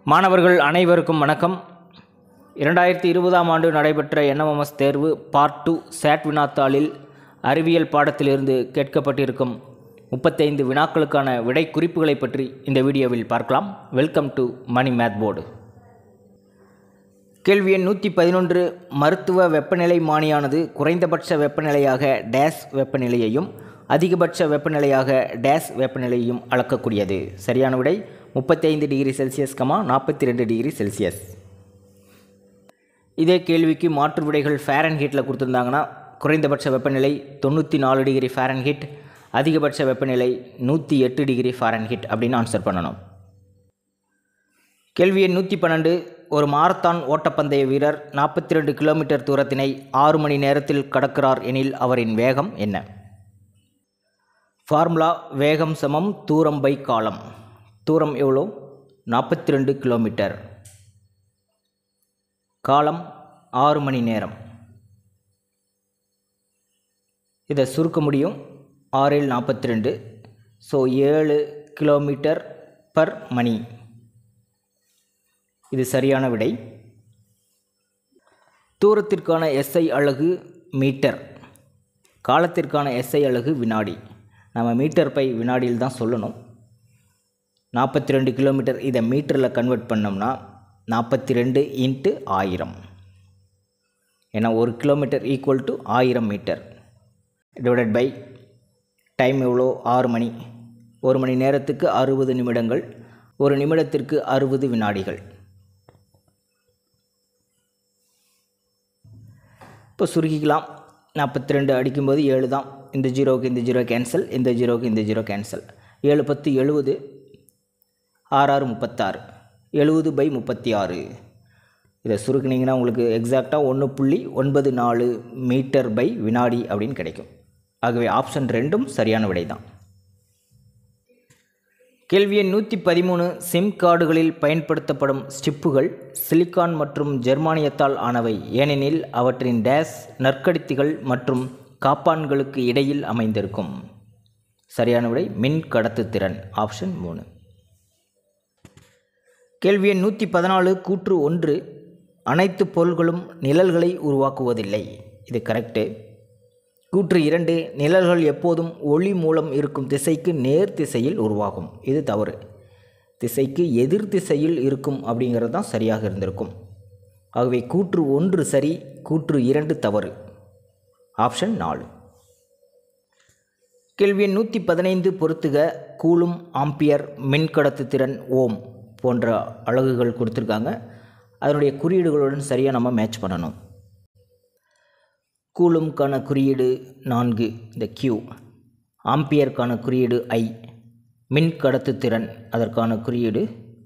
மாணவர்கள் அனைவருக்கும் வணக்கம் இரண்டாயிரத்தி இருபதாம் ஆண்டு நடைபெற்ற என்எம்எஸ் தேர்வு பார்ட் டூ சேட் வினாத்தாளில் அறிவியல் பாடத்திலிருந்து கேட்கப்பட்டிருக்கும் முப்பத்தைந்து வினாக்களுக்கான விடை குறிப்புகளை பற்றி இந்த வீடியோவில் பார்க்கலாம் welcome to Mani math board கேள்வி எண் நூற்றி பதினொன்று மருத்துவ வெப்பநிலை மானியானது குறைந்தபட்ச வெப்பநிலையாக டேஸ் வெப்பநிலையையும் அதிகபட்ச வெப்பநிலையாக டேஸ் வெப்பநிலையையும் அளக்கக்கூடியது சரியான விடை முப்பத்தைந்து டிகிரி செல்சியஸ் கமா நாற்பத்தி ரெண்டு டிகிரி செல்சியஸ் இதே கேள்விக்கு மாற்று விடைகள் ஃபேரன் ஹீட்டில் கொடுத்துருந்தாங்கன்னா குறைந்தபட்ச வெப்பநிலை தொண்ணூற்றி நாலு டிகிரி ஃபேரன் ஹீட் அதிகபட்ச வெப்பநிலை நூற்றி எட்டு டிகிரி ஃபாரன் ஹீட் அப்படின்னு ஆன்சர் பண்ணணும் கேள்வி எண் நூற்றி பன்னெண்டு ஒரு மாரத்தான் ஓட்டப்பந்தய வீரர் நாற்பத்தி ரெண்டு கிலோமீட்டர் தூரத்தினை ஆறு மணி நேரத்தில் கடக்கிறார் எனில் அவரின் வேகம் என்ன ஃபார்முலா வேகம் சமம் தூரம் பை காலம் தூரம் எவ்வளோ நாற்பத்தி ரெண்டு கிலோமீட்டர் காலம் ஆறு மணி நேரம் இதை சுருக்க முடியும் ஆறில் நாற்பத்தி ரெண்டு ஸோ ஏழு கிலோமீட்டர் பர் மணி இது சரியான விடை தூரத்திற்கான எஸ்ஐ அலகு மீட்டர் காலத்திற்கான எஸ்ஐ அலகு வினாடி நம்ம மீட்டர் பை வினாடியில் தான் சொல்லணும் நாற்பத்தி ரெண்டு கிலோமீட்டர் இதை மீட்டரில் கன்வெர்ட் பண்ணோம்னா நாற்பத்தி ரெண்டு இன்ட்டு ஆயிரம் ஏன்னா ஒரு கிலோமீட்டர் ஈக்குவல் டு ஆயிரம் மீட்டர் டிவைடட் பை டைம் எவ்வளோ ஆறு மணி ஒரு மணி நேரத்துக்கு அறுபது நிமிடங்கள் ஒரு நிமிடத்திற்கு அறுபது வினாடிகள் இப்போ சுருக்கிக்கலாம் நாற்பத்தி ரெண்டு அடிக்கும்போது ஏழு தான் இந்த ஜீரோவுக்கு இந்த ஜீரோ கேன்சல் இந்த ஜீரோவுக்கு இந்த ஜீரோ கேன்சல் ஏழு பத்து எழுபது ஆறாறு முப்பத்தாறு எழுபது பை முப்பத்தி ஆறு இதை சுருக்குனிங்கன்னா உங்களுக்கு எக்ஸாக்டாக ஒன்று புள்ளி ஒன்பது நாலு மீட்டர் பை வினாடி அப்படின்னு கிடைக்கும் ஆகவே ஆப்ஷன் ரெண்டும் சரியான விடை தான் கேள்வி எண் நூற்றி பதிமூணு சிம் கார்டுகளில் பயன்படுத்தப்படும் ஸ்டிப்புகள் சிலிக்கான் மற்றும் ஜெர்மானியத்தால் ஆனவை ஏனெனில் அவற்றின் டேஸ் நற்கடித்திகள் மற்றும் காப்பான்களுக்கு இடையில் அமைந்திருக்கும் சரியான விடை மின் கடத்துத்திறன் ஆப்ஷன் மூணு கேள்வி எண் நூற்றி பதினாலு கூற்று ஒன்று அனைத்து பொருள்களும் நிழல்களை உருவாக்குவதில்லை இது கரெக்டு கூற்று இரண்டு நிழல்கள் எப்போதும் ஒளி மூலம் இருக்கும் திசைக்கு நேர் திசையில் உருவாகும் இது தவறு திசைக்கு எதிர் திசையில் இருக்கும் அப்படிங்கிறது தான் சரியாக இருந்திருக்கும் ஆகவே கூற்று ஒன்று சரி கூற்று இரண்டு தவறு ஆப்ஷன் நாலு கேள்வி எண் நூற்றி பதினைந்து பொறுத்துக கூலும் ஆம்பியர் மின்கடத்து திறன் ஓம் போன்ற அலகுகள் கொடுத்துருக்காங்க அதனுடைய குறியீடுகளுடன் சரியாக நம்ம மேட்ச் பண்ணணும் கூலும்கான குறியீடு நான்கு இந்த கியூ ஆம்பியருக்கான குறியீடு ஐ மின் கடத்துத்திறன் அதற்கான குறியீடு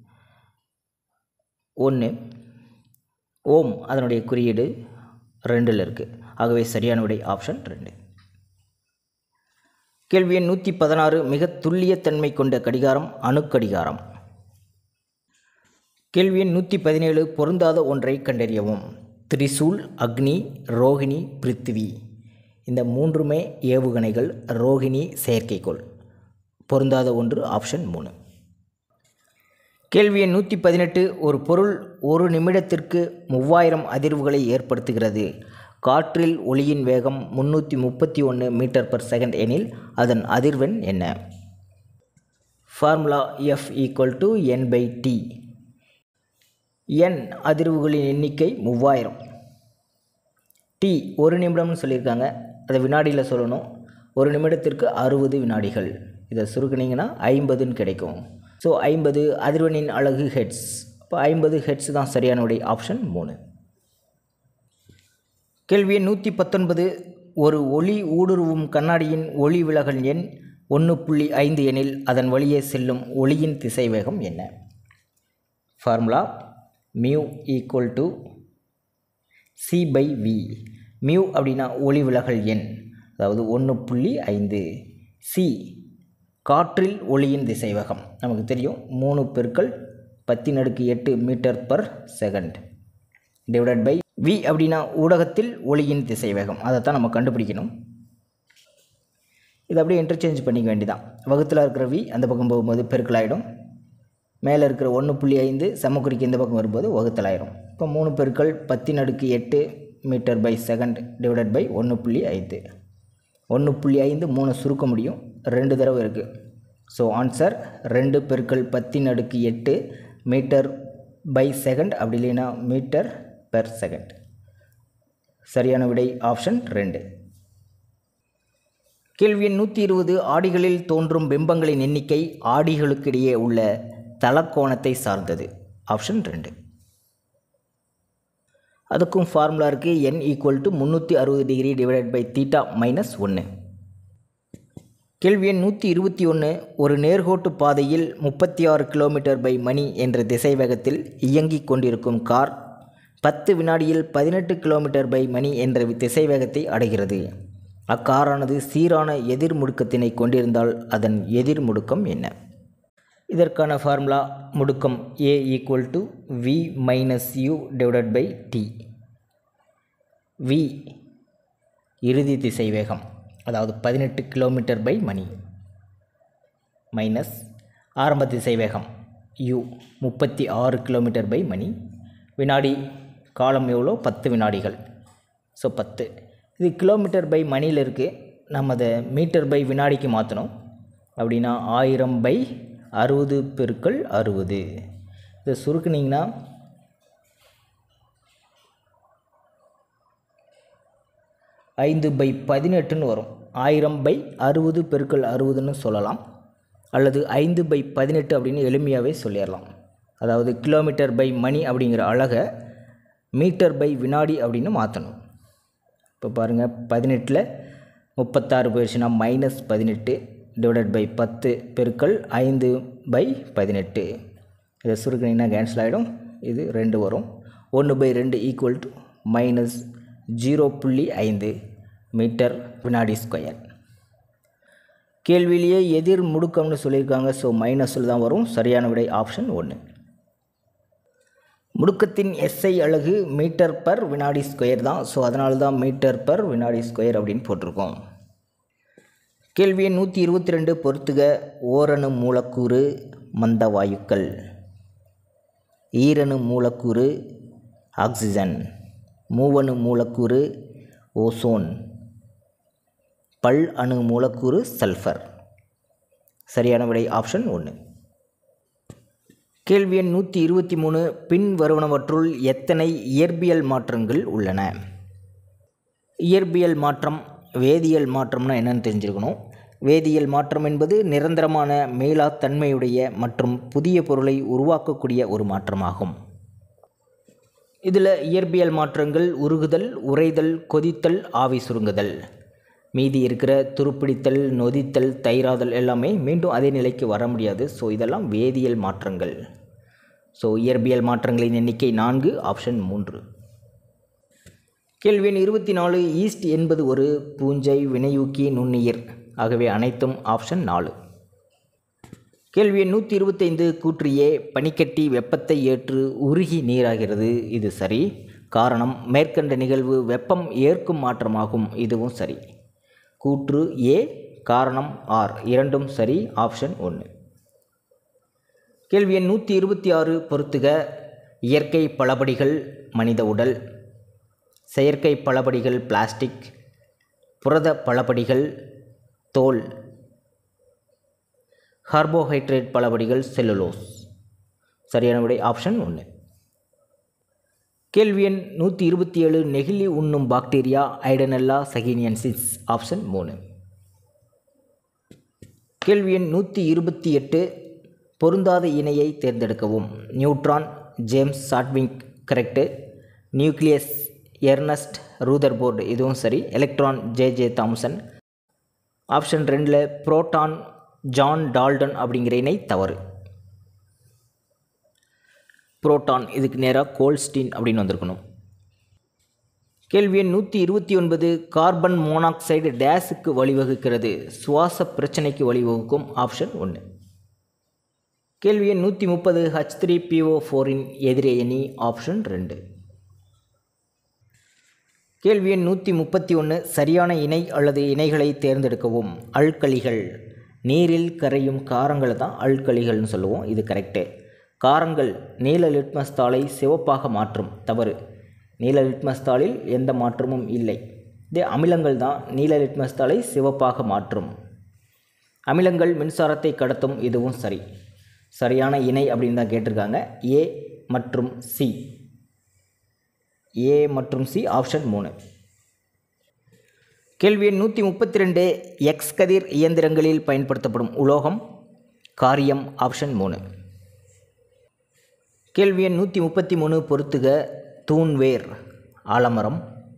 ஒன்று ஓம் அதனுடைய குறியீடு ரெண்டில் இருக்குது ஆகவே சரியான விடை ஆப்ஷன் ரெண்டு கேள்வி எண் நூற்றி பதினாறு மிக துல்லியத்தன்மை கொண்ட கடிகாரம் அணுக்கடிகாரம் கேள்வி எண் நூற்றி பதினேழு பொருந்தாத ஒன்றை கண்டறியவும் திரிசூல் அக்னி ரோகிணி பிருத்திவி இந்த மூன்றுமே ஏவுகணைகள் ரோகிணி செயற்கைக்கோள் பொருந்தாத ஒன்று ஆப்ஷன் மூணு கேள்வி எண் நூற்றி பதினெட்டு ஒரு பொருள் ஒரு நிமிடத்திற்கு மூவாயிரம் அதிர்வுகளை ஏற்படுத்துகிறது காற்றில் ஒளியின் வேகம் முந்நூற்றி முப்பத்தி ஒன்று மீட்டர் பர் செகண்ட் எனில் அதன் அதிர்வெண் என்ன formula F equal to N by T N அதிர்வுகளின் எண்ணிக்கை மூவாயிரம் டி ஒரு நிமிடம்னு சொல்லியிருக்காங்க அதை வினாடியில் சொல்லணும் ஒரு நிமிடத்திற்கு அறுபது வினாடிகள் இதை சுருக்குனிங்கன்னா ஐம்பதுன்னு கிடைக்கும் ஸோ ஐம்பது அதிர்வெண்ணின் அழகு ஹெட்ஸ் இப்போ ஐம்பது ஹெட்ஸ் தான் சரியான விடை ஆப்ஷன் மூணு கேள்வி நூற்றி பத்தொன்பது ஒரு ஒளி ஊடுருவும் கண்ணாடியின் ஒளி விலகல் எண் ஒன்று புள்ளி ஐந்து எனில் அதன் வழியே செல்லும் ஒளியின் திசைவேகம் என்ன formula mu equal to C by V mu அப்படின்னா ஒளி விலகல் எண் அதாவது ஒன்று புள்ளி ஐந்து சி காற்றில் ஒளியின் திசைவேகம் நமக்கு தெரியும் மூணு பெருக்கள் பத்தின் அடுக்கு எட்டு metre per second divided by V அப்படின்னா ஊடகத்தில் ஒளியின் திசைவேகம் அதைத்தான் நம்ம கண்டுபிடிக்கணும் இதை அப்படியே இன்டர்சேஞ்ச் பண்ணிக்க வேண்டியதான் வகுத்தில் இருக்கிற வி அந்த பக்கம் போகும்போது பெருக்கலாயிடும் மேலே இருக்கிற ஒன்று புள்ளி ஐந்து சமக்குறிக்கு இந்த பக்கம் வரும்போது வகுத்தலாயிரும் இப்போ மூணு பெருக்கள் பத்தின் அடுக்கு எட்டு metre by second divided by ஒன்று புள்ளி ஐந்து ஒன்று புள்ளி ஐந்து மூணு சுருக்க முடியும் ரெண்டு தடவை இருக்குது ஸோ ஆன்சர் ரெண்டு பெருக்கள் பத்தின் அடுக்கு எட்டு மீட்டர் பை செகண்ட் அப்படி இல்லைன்னா மீட்டர் பெர் செகண்ட் சரியான விடை ஆப்ஷன் ரெண்டு கேள்வி எண் நூற்றி இருபது ஆடிகளில் தோன்றும் பிம்பங்களின் எண்ணிக்கை ஆடிகளுக்கிடையே உள்ள தலக்கோணத்தை சார்ந்தது ஆப்ஷன் ரெண்டு அதுக்கும் ஃபார்முலா இருக்குது என் ஈக்குவல் டு முந்நூற்றி அறுபது degree divided by theta minus ஒன்று கேள்வி எண் நூற்றி இருபத்தி ஒன்று ஒரு நேர்கோட்டு பாதையில் முப்பத்தி ஆறு கிலோமீட்டர் பை மணி என்ற திசை வேகத்தில் இயங்கிக் கொண்டிருக்கும் கார் பத்து வினாடியில் பதினெட்டு கிலோமீட்டர் பை மணி என்ற திசை வேகத்தை அடைகிறது அக்காரானது சீரான எதிர் முடுக்கத்தினை கொண்டிருந்தால் அதன் எதிர் முடுக்கம் என்ன இதற்கான ஃபார்முலா முடுக்கம் A equal to V minus U divided by T V இறுதி திசை வேகம் அதாவது பதினெட்டு கிலோமீட்டர் பை மணி மைனஸ் ஆரம்ப திசை வேகம் யூ முப்பத்தி ஆறு கிலோமீட்டர் பை மணி வினாடி காலம் எவ்வளோ பத்து வினாடிகள் ஸோ பத்து இது கிலோமீட்டர் பை மணியில் இருக்குது நம்ம அதை மீட்டர் பை வினாடிக்கு மாற்றணும் அப்படின்னா ஆயிரம் பை அறுபது பெருக்கள் அறுபது இதை சுருக்குனிங்கன்னா ஐந்து பை பதினெட்டுன்னு வரும் ஆயிரம் பை அறுபது பெருக்கள் அறுபதுன்னு சொல்லலாம் அல்லது ஐந்து பை பதினெட்டு அப்படின்னு எளிமையாகவே சொல்லிடலாம் அதாவது கிலோமீட்டர் பை மணி அப்படிங்கிற அழகை மீட்டர் பை வினாடி அப்படின்னு மாற்றணும் இப்போ பாருங்கள் பதினெட்டில் முப்பத்தாறு போயிடுச்சுன்னா மைனஸ் பதினெட்டு டிவைடட் பை பத்து பெருக்கள் ஐந்து பை பதினெட்டு இதை சுருக்கினீங்கன்னா கேன்சல் ஆகிடும் இது ரெண்டு வரும் ஒன்று பை ரெண்டு ஈக்குவல் டு மைனஸ் ஜீரோ புள்ளி ஐந்து மீட்டர் வினாடி ஸ்கொயர் கேள்வியிலேயே எதிர் முடுக்கம்னு சொல்லியிருக்காங்க ஸோ மைனஸில் தான் வரும் சரியான விடை ஆப்ஷன் ஒன்று முடுக்கத்தின் எஸ்ஐ அலகு மீட்டர் பர் வினாடி ஸ்கொயர் தான் ஸோ அதனால தான் மீட்டர் பர் வினாடி ஸ்கொயர் அப்படின்னு போட்டிருக்கோம் கேள்வி எண் நூற்றி இருபத்தி ரெண்டு பொறுத்துக ஓரணு மூலக்கூறு மந்த வாயுக்கள் ஈரணு மூலக்கூறு ஆக்சிஜன் மூவணு மூலக்கூறு ஓசோன் பல் அணு மூலக்கூறு சல்ஃபர் சரியான விடை ஆப்ஷன் ஒன்று கேள்வி எண் நூற்றி இருபத்தி மூணு பின் வருவனவற்றுள் எத்தனை இயற்பியல் மாற்றங்கள் உள்ளன இயற்பியல் மாற்றம் வேதியியல் மாற்றம்னா என்னன்னு தெரிஞ்சிருக்கணும் வேதியியல் மாற்றம் என்பது நிரந்தரமான மேலாத்தன்மையுடைய மற்றும் புதிய பொருளை உருவாக்கக்கூடிய ஒரு மாற்றமாகும் இதில் இயற்பியல் மாற்றங்கள் உருகுதல் உறைதல் கொதித்தல் ஆவி சுருங்குதல் மீதி இருக்கிற துருப்பிடித்தல் நொதித்தல் தயிராதல் எல்லாமே மீண்டும் அதே நிலைக்கு வர முடியாது ஸோ இதெல்லாம் வேதியியல் மாற்றங்கள் ஸோ இயற்பியல் மாற்றங்களின் எண்ணிக்கை நான்கு ஆப்ஷன் மூன்று கேள்வி எண் இருபத்தி நாலு ஈஸ்ட் என்பது ஒரு பூஞ்சை வினையூக்கி நுண்ணுயிர் ஆகவே அனைத்தும் ஆப்ஷன் நாலு கேள்வி எண் நூற்றி இருபத்தைந்து கூற்றியே பனிக்கட்டி வெப்பத்தை ஏற்று உருகி நீராகிறது இது சரி காரணம் மேற்கண்ட நிகழ்வு வெப்பம் ஏற்கும் மாற்றமாகும் இதுவும் சரி கூற்று ஏ காரணம் ஆர் இரண்டும் சரி ஆப்ஷன் ஒன்று கேள்வி எண் நூற்றி இருபத்தி ஆறு பொறுத்துக இயற்கை பலபடிகள் மனித உடல் செயற்கை பலபடிகள் பிளாஸ்டிக் புரத பலபடிகள் தோல் கார்போஹைட்ரேட் பலபடிகள் செல்லுலோஸ் சரியான விடை ஆப்ஷன் ஒன்று கேள்வி எண் நூற்றி இருபத்தி ஏழு நெகிழி உண்ணும் பாக்டீரியா ஐடனெல்லா சகினியன்சிஸ் ஆப்ஷன் மூணு கேள்வி எண் நூற்றி இருபத்தி எட்டு பொருந்தாத இணையை தேர்ந்தெடுக்கவும் neutron James Chadwick correct nucleus Ernest Rutherford இதுவும் சரி electron J J Thomson option ரெண்டில் புரோட்டான் ஜான் டால்டன் அப்படிங்கிற இணை தவறு புரோட்டான் இதுக்கு நேராக கோல்ஸ்டீன் அப்படின்னு வந்திருக்கணும் கேள்வி எண் நூற்றி இருபத்தி ஒன்பது கார்பன் மோனாக்சைடு டேஸுக்கு வழிவகுக்கிறது சுவாச பிரச்சனைக்கு வழிவகுக்கும் ஆப்ஷன் ஒன்று கேள்வி எண் நூற்றி முப்பது ஹச் த்ரீ பிஓ ஃபோரின் எதிரே எணி ஆப்ஷன் ரெண்டு கேள்வி எண் நூற்றி முப்பத்தி ஒன்று சரியான இணை அல்லது இணைகளை தேர்ந்தெடுக்கவும் அல்கலிகள் நீரில் கரையும் காரங்களை தான் அல்கலிகள்னு சொல்லுவோம் இது கரெக்டு காரங்கள் நீல லிட்மஸ் தாளை சிவப்பாக மாற்றும் தவறு நீல லிட்மஸ் தாளில் எந்த மாற்றமும் இல்லை இதே அமிலங்கள் தான் நீல லிட்மஸ் தாளை சிவப்பாக மாற்றும் அமிலங்கள் மின்சாரத்தை கடத்தும் இதுவும் சரி சரியான இணை அப்படின்னு தான் கேட்டிருக்காங்க ஏ மற்றும் சி ஏ மற்றும் சி ஆப்ஷன் மூணு கேள்வி எண் நூற்றி முப்பத்தி ரெண்டு எக்ஸ் கதிர் இயந்திரங்களில் பயன்படுத்தப்படும் உலோகம் காரியம் ஆப்ஷன் மூணு கேள்வி எண் நூற்றி முப்பத்தி மூணு பொறுத்துக தூண்வேர் ஆலமரம்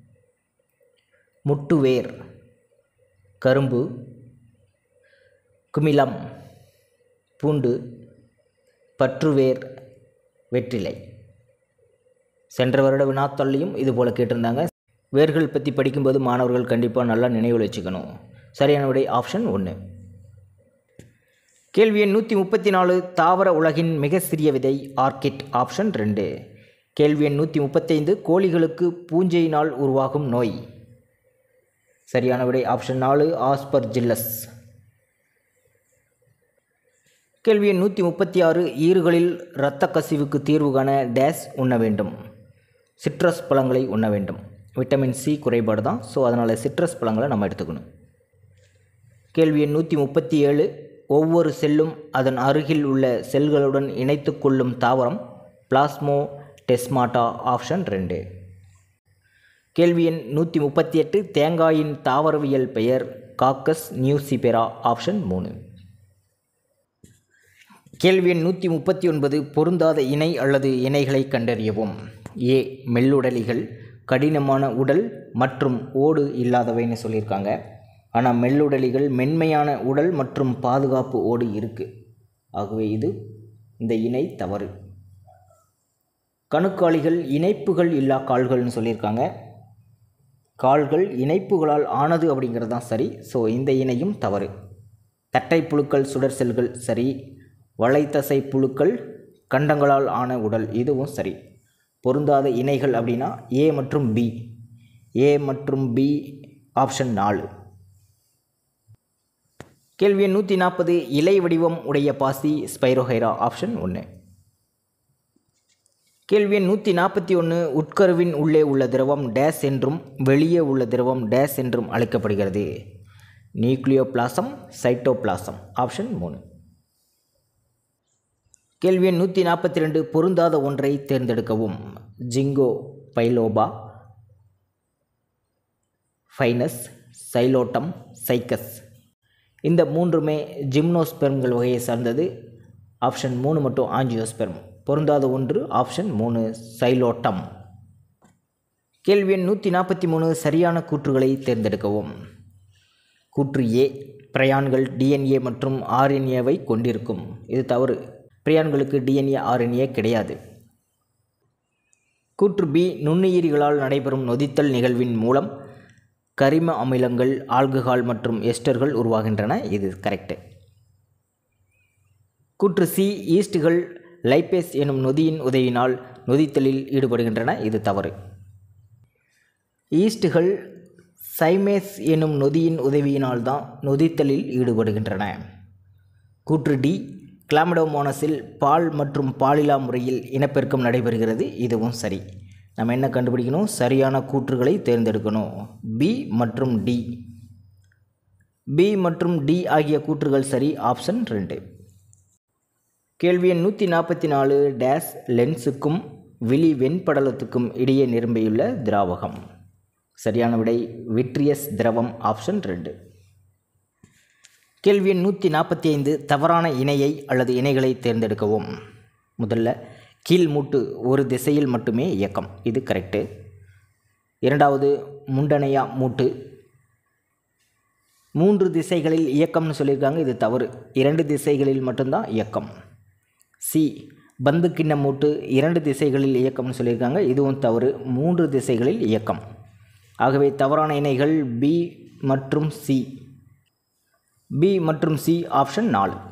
முட்டுவேர் கரும்பு குமிலம் பூண்டு பற்றுவேர் வெற்றிலை சென்ற வருட வினாத்தாள்லையும் இது போல் கேட்டிருந்தாங்க வேர்கள் பற்றி படிக்கும்போது மாணவர்கள் கண்டிப்பாக நல்லா நினைவில் வச்சுக்கணும் சரியான விடை ஆப்ஷன் ஒன்று கேள்வி எண் நூற்றி முப்பத்தி நாலு தாவர உலகின் மிக சிறிய விதை ஆர்கிட் ஆப்ஷன் ரெண்டு கேள்வி எண் நூற்றி முப்பத்தைந்து கோழிகளுக்கு பூஞ்சையினால் உருவாகும் நோய் சரியான விடை ஆப்ஷன் நாலு ஆஸ்பர் ஜில்லஸ் கேள்வி எண் நூற்றி முப்பத்தி ஆறு ஈறுகளில் இரத்த கசிவுக்கு தீர்வு காண டேஸ் உண்ண வேண்டும் சிட்ரஸ் பழங்களை உண்ண வேண்டும் விட்டமின் சி குறைபாடு தான் ஸோ அதனால் சிட்ரஸ் பழங்களை நம்ம எடுத்துக்கணும் கேள்வி எண் நூற்றி முப்பத்தி ஏழு ஒவ்வொரு செல்லும் அதன் அருகில் உள்ள செல்களுடன் இணைத்து கொள்ளும் தாவரம் பிளாஸ்மோ டெஸ்மாட்டா ஆப்ஷன் ரெண்டு கேள்வி எண் நூற்றி முப்பத்தி எட்டு தேங்காயின் தாவரவியல் பெயர் காக்கஸ் நியூசிபெரா ஆப்ஷன் மூணு கேள்வி எண் நூற்றி முப்பத்தி ஒன்பது பொருந்தாத இணை அல்லது இணைகளை கண்டறியவும் ஏ மெல்லுடலிகள் கடினமான உடல் மற்றும் ஓடு இல்லாதவைன்னு சொல்லியிருக்காங்க ஆனால் மெல்லுடலிகள் மென்மையான உடல் மற்றும் பாதுகாப்பு ஓடு இருக்குது ஆகவே இது இந்த இணை தவறு கணுக்காலிகள் இணைப்புகள் இல்லா கால்கள்னு சொல்லியிருக்காங்க கால்கள் இணைப்புகளால் ஆனது அப்படிங்கிறது தான் சரி ஸோ இந்த இணையும் தவறு தட்டை புழுக்கள் சுடர் செல்கள் சரி வளைத்தசை புழுக்கள் கண்டங்களால் ஆன உடல் இதுவும் சரி பொருந்தாத இணைகள் அப்படின்னா ஏ மற்றும் பி ஏ மற்றும் பி ஆப்ஷன் நாலு கேள்வி எண் நூற்றி நாற்பது இலை வடிவம் உடைய பாசி ஸ்பைரோஹைரா ஆப்ஷன் ஒன்று கேள்வி எண் நூற்றி நாற்பத்தி ஒன்று உட்கருவின் உள்ளே உள்ள திரவம் டேஸ் என்றும் வெளியே உள்ள திரவம் டேஸ் என்றும் அழைக்கப்படுகிறது நியூக்ளியோபிளாசம் சைட்டோபிளாசம் ஆப்ஷன் மூணு கேள்வி எண் நூற்றி நாற்பத்தி ரெண்டு பொருந்தாத ஒன்றை தேர்ந்தெடுக்கவும் ஜிங்கோ பைலோபா ஃபைனஸ் சைலோட்டம் சைக்கஸ் இந்த மூன்றுமே ஜிம்னோஸ்பெர்ம்கள் வகையை சார்ந்தது ஆப்ஷன் மூணு மட்டும் ஆஞ்சியோஸ்பெர்ம் பொருந்தாத ஒன்று ஆப்ஷன் மூணு சைலோட்டம் கேள்வி எண் நூற்றி நாற்பத்தி மூணு சரியான கூற்றுகளை தேர்ந்தெடுக்கவும் கூற்று ஏ பிரயான்கள் டிஎன்ஏ மற்றும் ஆர்என்ஏவை கொண்டிருக்கும் இது தவறு பிரியான்களுக்கு டிஎன்ஏ ஆர்என்ஏ கிடையாது கூற்று பி நுண்ணுயிரிகளால் நடைபெறும் நொதித்தல் நிகழ்வின் மூலம் கரிம அமிலங்கள் ஆல்கஹால் மற்றும் எஸ்டர்கள் உருவாகின்றன இது கரெக்டு கூற்று சி ஈஸ்டுகள் லைப்பேஸ் எனும் நொதியின் உதவியினால் நொதித்தலில் ஈடுபடுகின்றன இது தவறு ஈஸ்டுகள் சைமேஸ் எனும் நொதியின் உதவியினால் தான் நொதித்தலில் ஈடுபடுகின்றன கூற்று டி கிளாமடோமோனஸில் பால் மற்றும் பாலிலா முறையில் இனப்பெருக்கம் நடைபெறுகிறது இதுவும் சரி நம்ம என்ன கண்டுபிடிக்கணும் சரியான கூற்றுகளை தேர்ந்தெடுக்கணும் பி மற்றும் டி பி மற்றும் டி ஆகிய கூற்றுகள் சரி ஆப்ஷன் ரெண்டு கேள்வி எண் நூற்றி நாற்பத்தி நாலு டேஸ் லென்ஸுக்கும் விழி வெண்படலத்துக்கும் இடையே நிரம்பியுள்ள திராவகம் சரியான விடை விட்ரியஸ் திரவம் ஆப்ஷன் ரெண்டு கேள்வி எண் நூற்றி நாற்பத்தி ஐந்து தவறான இணையை அல்லது இணைகளை தேர்ந்தெடுக்கவும் முதல்ல கீழ் மூட்டு ஒரு திசையில் மட்டுமே இயக்கம் இது கரெக்டு இரண்டாவது முண்டனையா மூட்டு மூன்று திசைகளில் இயக்கம்னு சொல்லியிருக்காங்க இது தவறு இரண்டு திசைகளில் மட்டும்தான் இயக்கம் சி பந்து கிண்ண மூட்டு இரண்டு திசைகளில் இயக்கம்னு சொல்லியிருக்காங்க இதுவும் தவறு மூன்று திசைகளில் இயக்கம் ஆகவே தவறான இணைகள் பி மற்றும் சி பி மற்றும் சி ஆப்ஷன் நாலு